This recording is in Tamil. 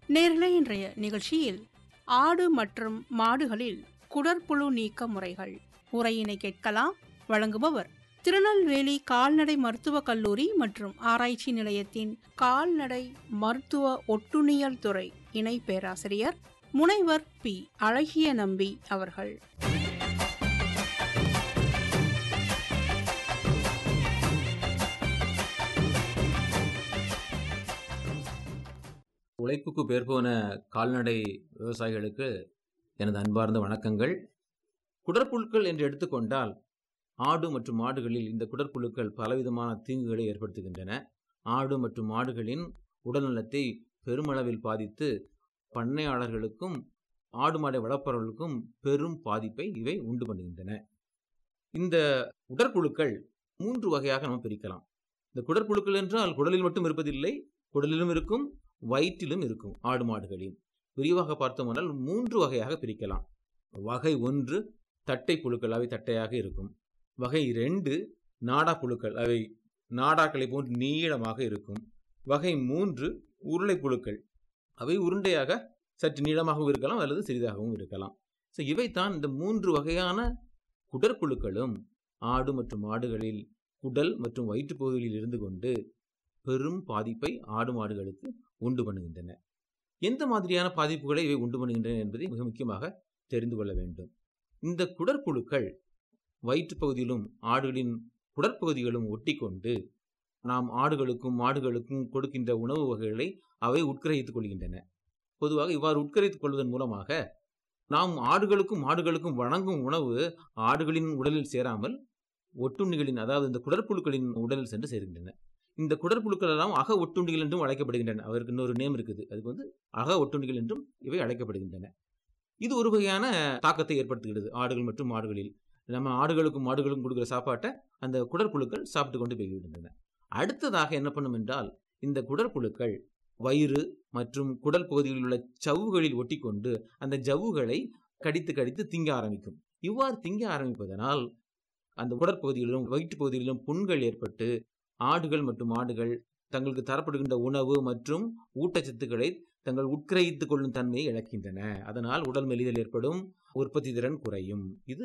நேரலை இன்றைய நிகழ்ச்சியில் ஆடு மற்றும் மாடுகளில் குடற்புழு நீக்க முறைகள் உரையினை கேட்கலாம் வழங்குபவர் திருநெல்வேலி கால்நடை மருத்துவக் கல்லூரி மற்றும் ஆராய்ச்சி நிலையத்தின் கால்நடை மருத்துவ ஒட்டுண்ணியல் துறை இணை பேராசிரியர் முனைவர் பி அழகிய நம்பி அவர்கள் உழைப்புக்கு பேர் போன கால்நடை விவசாயிகளுக்கு எனது அன்பார்ந்த வணக்கங்கள் குடற்புழுக்கள் என்று எடுத்துக்கொண்டால் ஆடு மற்றும் மாடுகளில் இந்த குடற்புழுக்கள் பலவிதமான தீங்குகளை ஏற்படுத்துகின்றன ஆடு மற்றும் மாடுகளின் உடல்நலத்தை பெருமளவில் பாதித்து பண்ணையாளர்களுக்கும் ஆடு மாடை வளர்ப்பவர்களுக்கும் பெரும் பாதிப்பை இவை உண்டு பண்ணுகின்றன இந்த உடற்புழுக்கள் மூன்று வகையாக நாம் பிரிக்கலாம் இந்த குடற்புழுக்கள் என்றால் குடலில் மட்டும் இருப்பதில்லை குடலிலும் இருக்கும் வயிற்றிலும் இருக்கும் ஆடு மாடுகளின் விரிவாக பார்த்தோம்னால் மூன்று வகையாக பிரிக்கலாம் வகை ஒன்று தட்டை புழுக்கள் அவை தட்டையாக இருக்கும் வகை ரெண்டு நாடா புழுக்கள் அவை நாடாக்களை போன்று நீளமாக இருக்கும் வகை மூன்று உருளை புழுக்கள் அவை உருண்டையாக சற்று நீளமாகவும் இருக்கலாம் அல்லது சிறிதாகவும் இருக்கலாம் ஸோ இவைத்தான் இந்த மூன்று வகையான குடற்புழுக்களும் ஆடு மற்றும் மாடுகளில் குடல் மற்றும் வயிற்றுப்பகுதியில் இருந்து கொண்டு பெரும் பாதிப்பை ஆடு மாடுகளுக்கு உண்டு பண்ணுகின்றன எந்த மாதிரியான பாதிப்புகளை இவை உண்டு பண்ணுகின்றன என்பதை மிக முக்கியமாக தெரிந்து கொள்ள வேண்டும் இந்த குடற்புழுக்கள் வயிற்றுப்பகுதியிலும் ஆடுகளின் குடற்பகுதிகளும் ஒட்டிக்கொண்டு நாம் ஆடுகளுக்கும் மாடுகளுக்கும் கொடுக்கின்ற உணவு வகைகளை அவை உட்கிரகித்துக் கொள்கின்றன பொதுவாக இவ்வாறு உட்கரித்துக் கொள்வதன் மூலமாக நாம் ஆடுகளுக்கும் மாடுகளுக்கும் வழங்கும் உணவு ஆடுகளின் உடலில் சேராமல் ஒட்டுண்ணிகளின் அதாவது இந்த குடற்புழுக்களின் உடலில் சென்று சேர்கின்றன இந்த குடற்புழுக்கள் எல்லாம் அக ஒட்டுண்டிகள் என்றும் அழைக்கப்படுகின்றன அவருக்கு இன்னொரு நேம் இருக்குது அதுக்கு வந்து அக ஒட்டுண்டிகள் என்றும் இவை அழைக்கப்படுகின்றன இது ஒரு வகையான தாக்கத்தை ஏற்படுத்துகிறது ஆடுகள் மற்றும் மாடுகளில் நம்ம ஆடுகளுக்கும் மாடுகளுக்கும் கொடுக்குற சாப்பாட்டை அந்த குடற்புழுக்கள் சாப்பிட்டு கொண்டு போய்விடுகின்றன அடுத்ததாக என்ன பண்ணும் என்றால் இந்த குடற்புழுக்கள் வயிறு மற்றும் குடல் பகுதியில் உள்ள சவ்வுகளில் ஒட்டிக்கொண்டு அந்த ஜவ்வுகளை கடித்து கடித்து திங்க ஆரம்பிக்கும் இவ்வாறு திங்க ஆரம்பிப்பதனால் அந்த குடற்பகுதியிலும் வயிற்று பகுதியிலும் புண்கள் ஏற்பட்டு ஆடுகள் மற்றும் மாடுகள் தங்களுக்கு தரப்படுகின்ற உணவு மற்றும் ஊட்டச்சத்துக்களை தங்கள் உட்கிரகித்துக் கொள்ளும் தன்மையை இழக்கின்றன அதனால் உடல் மெலிதல் ஏற்படும் உற்பத்தி திறன் குறையும் இது